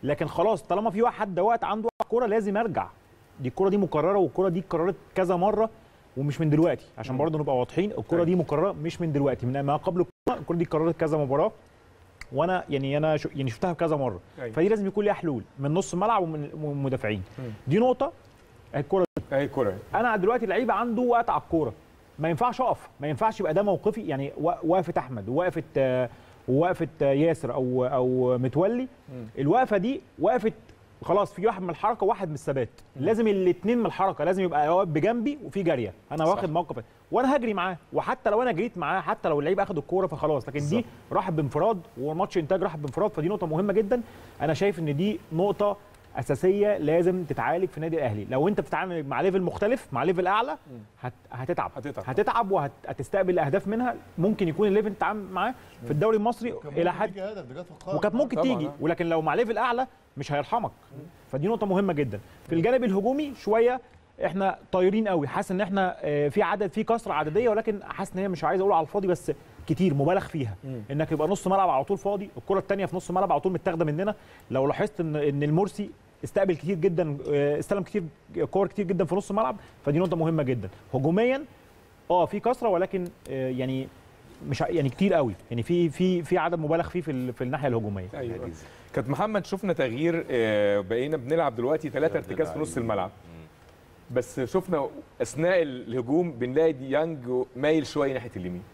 لكن خلاص طالما في واحد وقت عنده كوره لازم ارجع دي الكوره دي مكرره والكوره دي اتكررت كذا مره ومش من دلوقتي عشان برضه نبقى واضحين الكوره دي مكرره مش من دلوقتي من ما قبل الكوره الكوره دي اتكررت كذا مباراه وانا يعني انا شو يعني شفتها كذا مره أيوة. فدي لازم يكون ليها حلول من نص الملعب ومن ومن المدافعين دي نقطه الكوره اهي كره انا دلوقتي لعيبه عنده وقت على الكوره ما ينفعش اقف ما ينفعش يبقى ده موقفي يعني وا- وقفه احمد ووقفه آه، ووقفه آه، ياسر او او متولي الوقفه دي وقفه خلاص في واحد من الحركه وواحد من الثبات لازم الاثنين من الحركه لازم يبقى واقف بجنبي وفي جاريه انا واخد موقف وانا هجري معاه وحتى لو انا جريت معاه حتى لو اللعيب اخد الكوره فخلاص لكن دي راحت بانفراد وماتش انتاج راحت بانفراد فدي نقطه مهمه جدا انا شايف ان دي نقطه اساسيه لازم تتعالج في النادي الاهلي لو انت بتتعامل مع ليفل مختلف مع ليفل اعلى هت... هتتعب هتتعب. هتتعب وهتستقبل اهداف منها ممكن يكون الليفل انت عامل معاه في الدوري المصري الى حد هدف ده جت في القاع وكانت ممكن طبعاً، تيجي آه. ولكن لو مع ليفل اعلى مش هيرحمك فدي نقطه مهمه جدا في الجانب الهجومي شويه احنا طايرين قوي حاسس ان احنا آه، في عدد في كسره عدديه ولكن حاسس ان هي مش عايز اقول على الفاضي بس كتير مبالغ فيها انك يبقى نص ملعب على طول فاضي الكره الثانيه في نص ملعب على طول متاخده مننا لو لاحظت ان ان المرسي استقبل كتير جدا آه، استلم كتير كور كتير جدا في نص الملعب فدي نقطه مهمه جدا هجوميا اه في كسره ولكن آه، يعني مش ع- يعني كتير قوي يعني في في في عدد مبالغ فيه في ال- في الناحيه الهجوميه ايوه كانت محمد شفنا تغيير آه، بقينا بنلعب دلوقتي ثلاثة ارتكاز في نص الملعب بس شفنا اثناء الهجوم بنلاقي ديانج مايل شويه ناحيه اليمين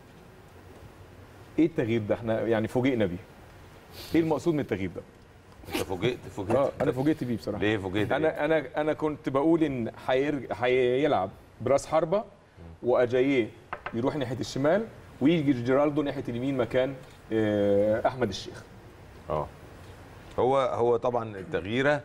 ايه التغيير ده احنا يعني فوجئنا بيه ايه المقصود من التغيير ده انت فوجئت فوجئت اه انا فوجئت بيه بصراحه ليه فوجئت ليه؟ انا انا انا كنت بقول ان هيرج- هيلعب براس حربه واجاييه يروح ناحيه الشمال ويجي جيرالدو ناحيه اليمين مكان آه، احمد الشيخ اه هو هو طبعا التغييره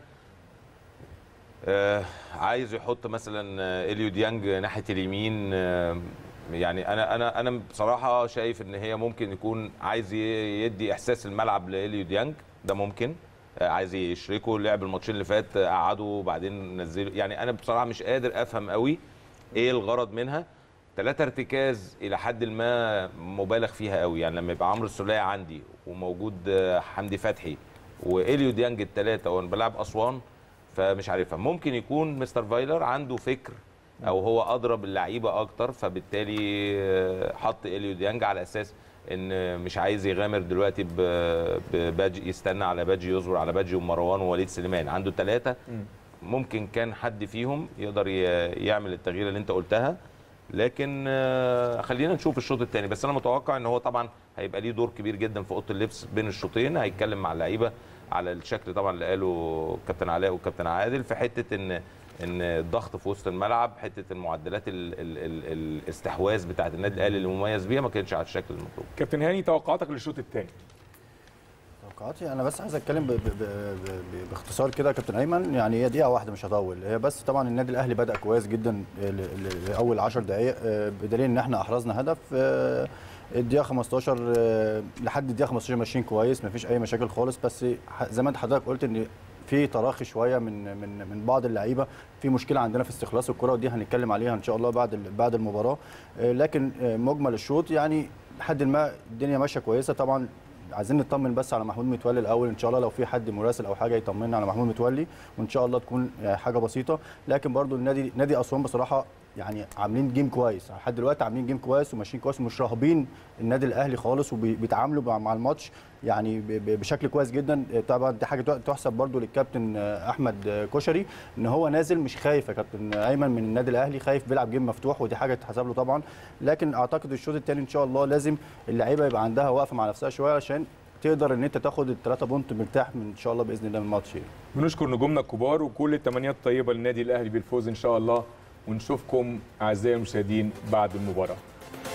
آه عايز يحط مثلا آه، اليو ديانج ناحيه اليمين آه يعني انا انا انا بصراحه شايف ان هي ممكن يكون عايز ي- يدي احساس الملعب لاليو ديانج ده ممكن آه، عايز يشركه لعب الماتشين اللي فات آه، قعده وبعدين نزله يعني انا بصراحه مش قادر افهم قوي ايه الغرض منها ثلاثة ارتكاز الى حد ما مبالغ فيها قوي يعني لما يبقى عمرو السوليه عندي وموجود آه، حمدي فتحي واليو ديانج الثلاثه وانا بلعب اسوان فمش عارفها ممكن يكون مستر فايلر عنده فكر او هو ادرى باللعيبه اكتر فبالتالي آه، حط اليو ديانج على اساس ان مش عايز يغامر دلوقتي ب- بباجي يستنى على باجي يصبر على باجي ومروان ووليد سليمان عنده ثلاثه ممكن كان حد فيهم يقدر ي- يعمل التغيير اللي انت قلتها لكن آه، خلينا نشوف الشوط الثاني بس انا متوقع ان هو طبعا هيبقى ليه دور كبير جدا في اوضه اللبس بين الشوطين هيتكلم مع اللعيبه على الشكل طبعا اللي قاله كابتن علاء والكابتن عادل في حته ان ان الضغط في وسط الملعب حته المعدلات ال ال ال الاستحواذ بتاعه النادي الاهلي اللي مميز بيها ما كانتش على الشكل المطلوب كابتن هاني توقعاتك للشوط الثاني توقعاتي انا بس عايز اتكلم ب- ب- ب- ب- باختصار كده يا كابتن ايمن يعني هي دقيقه واحده مش هطول هي بس طبعا النادي الاهلي بدا كويس جدا ل- ل- لاول 10 دقائق آه، بدليل ان احنا احرزنا هدف آه، الدقيقه 15 آه، لحد الدقيقه 15 ماشيين كويس مفيش اي مشاكل خالص بس ح- زي ما انت حضرتك قلت ان في تراخي شويه من من من بعض اللعيبه في مشكله عندنا في استخلاص الكره ودي هنتكلم عليها ان شاء الله بعد ال- بعد المباراه آه، لكن آه، مجمل الشوط يعني لحد ما الدنيا ماشيه كويسه طبعا عايزين نطمن بس على محمود متولي الاول ان شاء الله لو في حد مراسل او حاجه يطمنا على محمود متولي وان شاء الله تكون يعني حاجه بسيطه لكن برضو النادي نادي اسوان بصراحه يعني عاملين جيم كويس لحد دلوقتي عاملين جيم كويس وماشيين كويس ومش راهبين النادي الاهلي خالص وبيتعاملوا مع- مع الماتش يعني ب- ب- بشكل كويس جدا طبعا دي حاجه تحسب برضو للكابتن احمد كشري ان هو نازل مش خايف يا كابتن ايمن من النادي الاهلي خايف بيلعب جيم مفتوح ودي حاجه تحسب له طبعا لكن اعتقد الشوط الثاني ان شاء الله لازم اللعيبه يبقى عندها وقفه مع نفسها شويه عشان تقدر ان انت تاخد الثلاثه بونت مرتاح من ان شاء الله باذن الله من الماتش يعني. بنشكر نجومنا الكبار وكل التمنيات الطيبه للنادي الاهلي بالفوز ان شاء الله ونشوفكم اعزائي المشاهدين بعد المباراه